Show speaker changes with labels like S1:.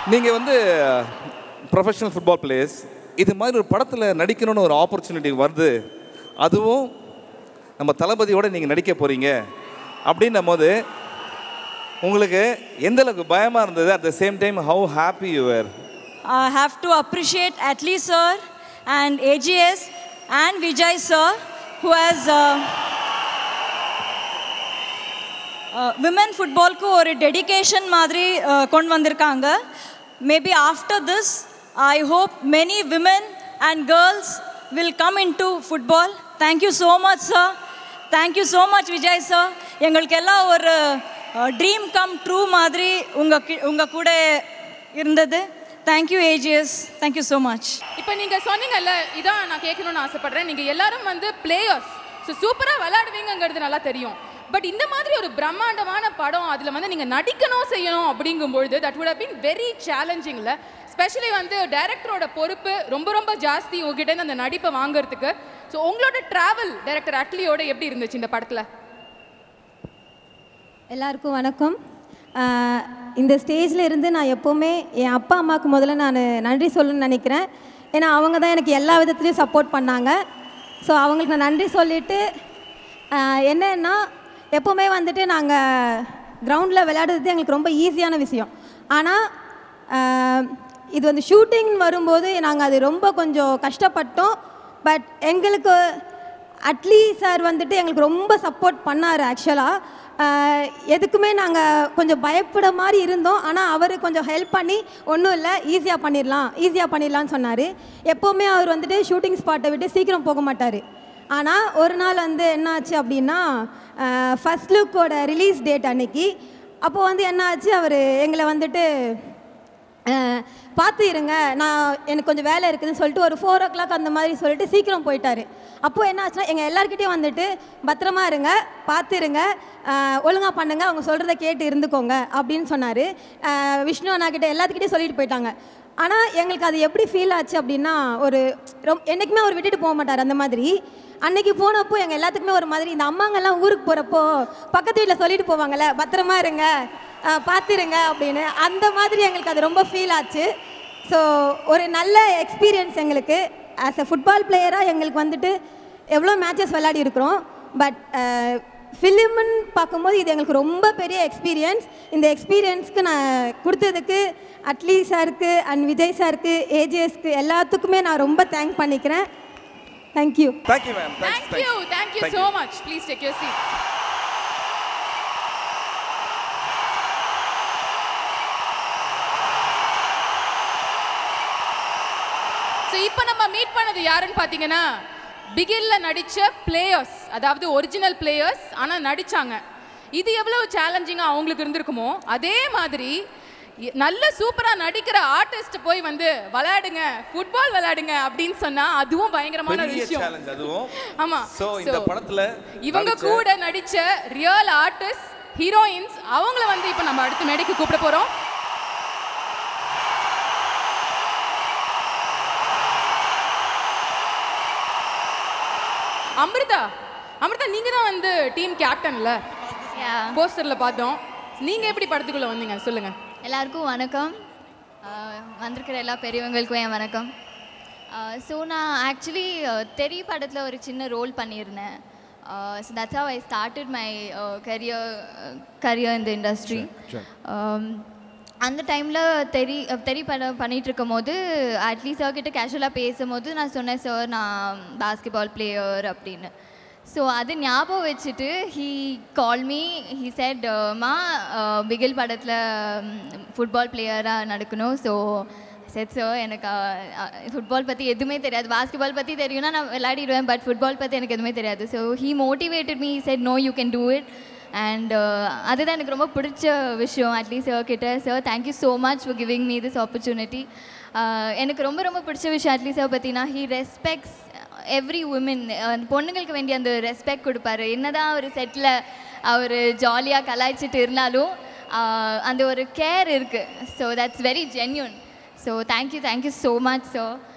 S1: நீங்கள் வந்து professional football players இது மாதிரி ஒரு படத்தில் நடிக்கணும்னு ஒரு ஆப்பர்ச்சுனிட்டி வருது அதுவும் நம்ம தளபதியோட நீங்கள் நடிக்க போகிறீங்க அப்படின்னும் போது உங்களுக்கு எந்த அளவுக்கு பயமாக இருந்தது at the same time how happy you were
S2: I have to appreciate Atlee sir and AGS and Vijay sir who has uh, women ஃபுட்பால்க்கு ஒரு டெடிகேஷன் மாதிரி uh, கொண்டு வந்திருக்காங்க maybe after this I hope many women and girls will come in to football thank you so much sir thank you so much Vijay sir எங்களுக்கு எல்லாம் ஒரு dream come true மாதிரி உங்கள் கி உங்கள் கூட இருந்தது thank you AGS thank you so much
S3: இப்போ நீங்க சொன்னீங்கல்ல இதான் நான் கேட்கணும்னு ஆசைப்படுறேன் நீங்க எல்லாரும் வந்து பிளேயர்ஸ் ஸோ சூப்பரா விளையாடுவீங்கங்கிறது நல்லா தெரியும் பட் இந்த மாதிரி ஒரு பிரம்மாண்டமான படம் அதுல வந்து நீங்க நடிக்கணும் செய்யணும் அப்படிங்கும்பொழுது that would have been very சேலஞ்சிங்ல ஸ்பெஷலி வந்து டைரக்டரோட பொறுப்பு ரொம்ப ரொம்ப ஜாஸ்தி உங்ககிட்ட இருந்து அந்த நடிப்பை வாங்குறதுக்கு ஸோ உங்களோட டிராவல் டைரக்டர் அட்லியோட எப்படி இருந்துச்சு இந்த படத்துல
S4: எல்லாருக்கும் வணக்கம் ஆஹ் இந்த ஸ்டேஜில் இருந்து நான் எப்போவுமே என் அப்பா அம்மாவுக்கு முதல்ல நான் நன்றி சொல்லணும்னு நினைக்கிறேன் ஏன்னா அவங்க தான் எனக்கு எல்லா விதத்துலேயும் சப்போர்ட் பண்ணாங்க ஸோ அவங்களுக்கு நான் நன்றி சொல்லிவிட்டு என்னன்னா எப்போவுமே வந்துட்டு நாங்கள் கிரவுண்டில் விளையாடுறது எங்களுக்கு ரொம்ப ஈஸியான விஷயம் ஆனால் ஆஹ் இது வந்து ஷூட்டிங் வரும்போது நாங்கள் அது ரொம்ப கொஞ்சம் கஷ்டப்பட்டோம் பட் எங்களுக்கு அட்லி சார் வந்துட்டு எங்களுக்கு ரொம்ப சப்போர்ட் பண்ணார் ஆக்சுவலாக எதுக்குமே நாங்கள் கொஞ்சம் பயப்பட மாதிரி இருந்தோம் ஆனால் அவர் கொஞ்சம் ஹெல்ப் பண்ணி ஒன்றும் இல்லை ஈஸியாக பண்ணிடலாம் ஈஸியாக பண்ணிடலாம்னு சொன்னார் எப்போவுமே அவர் வந்துட்டு ஷூட்டிங் ஸ்பாட்டை விட்டு சீக்கிரம் போக மாட்டார் ஆனால் ஒரு நாள் வந்து என்ன ஆச்சு அப்படின்னா ஃபஸ்ட் லுக்கோட ரிலீஸ் டேட் அன்னைக்கு அப்போது வந்து என்ன ஆச்சு அவர் எங்களை வந்துட்டு அஹ், பார்த்து இருங்க நான் எனக்கு கொஞ்சம் வேலை இருக்குதுன்னு சொல்லிட்டு ஒரு ஃபோர் ஓ கிளாக் அந்த மாதிரி சொல்லிட்டு சீக்கிரம் போயிட்டாரு அப்போது என்ன ஆச்சுன்னா எங்கள் எல்லாருக்கிட்டையும் வந்துட்டு பத்திரமா இருங்க பார்த்து இருங்க ஒழுங்காக பண்ணுங்க அவங்க சொல்கிறத கேட்டு இருந்துக்கோங்க அப்படின்னு சொன்னார் விஷ்ணு அண்ணா கிட்ட எல்லாத்துக்கிட்டையும் சொல்லிட்டு போயிட்டாங்க ஆனால் எங்களுக்கு அது எப்படி ஃபீல் ஆச்சு அப்படின்னா ஒரு ரொம்ப என்றைக்குமே அவர் விட்டுட்டு போக மாட்டார் அந்த மாதிரி அன்னைக்கு போனப்போ எங்கள் எல்லாத்துக்குமே ஒரு மாதிரி இந்த அம்மாங்கெல்லாம் ஊருக்கு போகிறப்போ பக்கத்து வீட்டில் சொல்லிட்டு போவாங்கல்ல பத்திரமா இருங்க அஹ், பார்த்துருங்க அப்படின்னு அந்த மாதிரி எங்களுக்கு அது ரொம்ப ஃபீல் ஆச்சு ஸோ ஒரு நல்ல எக்ஸ்பீரியன்ஸ் எங்களுக்கு ஆஸ் எ ஃபுட்பால் பிளேயராக எங்களுக்கு வந்துட்டு எவ்வளோ மேட்சஸ் விளையாடி இருக்கிறோம் பட் ஃபிலிம்னு பார்க்கும்போது இது எங்களுக்கு ரொம்ப பெரிய எக்ஸ்பீரியன்ஸ் இந்த எக்ஸ்பீரியன்ஸ்க்கு நான் கொடுத்ததுக்கு அட்லி சாருக்கு அண்ட் விஜய் சாருக்கு ஏஜிஎஸ்க்கு எல்லாத்துக்குமே நான் ரொம்ப தேங்க் பண்ணிக்கிறேன் thank you
S1: thank you ma'am
S3: thank you thank you so much please take your seat so இப்போ நம்ம மீட் பண்ணது யாருன்னு பார்த்தீங்கன்னா பிகில்ல நடிச்ச பிளேயர்ஸ் அதாவது ஒரிஜினல் பிளேயர்ஸ் ஆனால் நடிச்சாங்க இது எவ்வளவு சேலஞ்சிங்காக அவங்களுக்கு இருந்திருக்குமோ அதே மாதிரி இ- நல்ல சூப்பரா நடிக்கிற ஆர்டிஸ்ட் போய் வந்து விளையாடுங்க ஃபுட்பால் விளையாடுங்க அப்படின்னு சொன்னா அதுவும் பயங்கரமான ஒரு
S1: பெரிய
S3: விஷயம்
S1: சேலஞ்ச் அதுவும்
S3: ஆமா
S1: ஸோ இந்த
S3: So,
S1: படத்துல
S3: இவங்க
S1: நடிச்ச-
S3: கூட நடிச்ச ரியல் ஆர்டிஸ்ட் ஹீரோயின்ஸ் அவங்கள வந்து இப்போ நம்ம அடுத்த மேடைக்கு கூப்பிட போறோம் அமிர்தா அமிர்தா நீங்க தான் வந்து டீம் கேப்டன்ல போஸ்டர்ல பார்த்தோம் நீங்க எப்படி படத்துக்குள்ள வந்தீங்க சொல்லுங்க
S5: எல்லாருக்கும் வணக்கம் ஆஹ் வந்திருக்கிற எல்லா பெரியவங்களுக்கும் என் வணக்கம் ஸோ நான் ஆக்சுவலி தெரி படத்தில் ஒரு சின்ன ரோல் பண்ணியிருந்தேன் so that's how I started my career career in the industry அந்த டைமில் தெரி தெரி படம் பண்ணிட்டு இருக்கும் போது அட்லீஸ்ட் சார் கிட்ட கேஷுவலாக பேசும்போது நான் சொன்னேன் சார் நான் பாஸ்கெட்பால் பிளேயர் அப்படின்னு ஸோ அது ஞாபகம் வச்சுட்டு he call me he said மா பிகில் படத்தில் ஃபுட்பால் பிளேயராக நடக்கணும் ஸோ செட் ஸோ எனக்கு ஃபுட்பால் பற்றி எதுவுமே தெரியாது பாஸ்கெட்பால் பற்றி தெரியும்னா நான் விளையாடிடுவேன் பட் ஃபுட்பால் பற்றி எனக்கு எதுவுமே தெரியாது so he motivated me said no you can do it அண்ட் அதுதான் எனக்கு ரொம்ப பிடிச்ச விஷயம் அட்லீஸ்ட் சார் கிட்ட sir thank you so much for giving me this opportunity எனக்கு ரொம்ப ரொம்ப பிடிச்ச விஷயம் அட்லீஸ்ட் சார் பற்றினா ஹீ ரெஸ்பெக்ட்ஸ் எவ்ரி உமன் பொண்ணுங்களுக்கு வேண்டிய அந்த ரெஸ்பெக்ட் கொடுப்பாரு என்னதான் ஒரு செட்டில் அவர் ஜாலியாக கலாய்ச்சிட்டு இருந்தாலும் ஆஹ் அந்த ஒரு கேர் இருக்குது so that's very genuine so thank you thank you so much so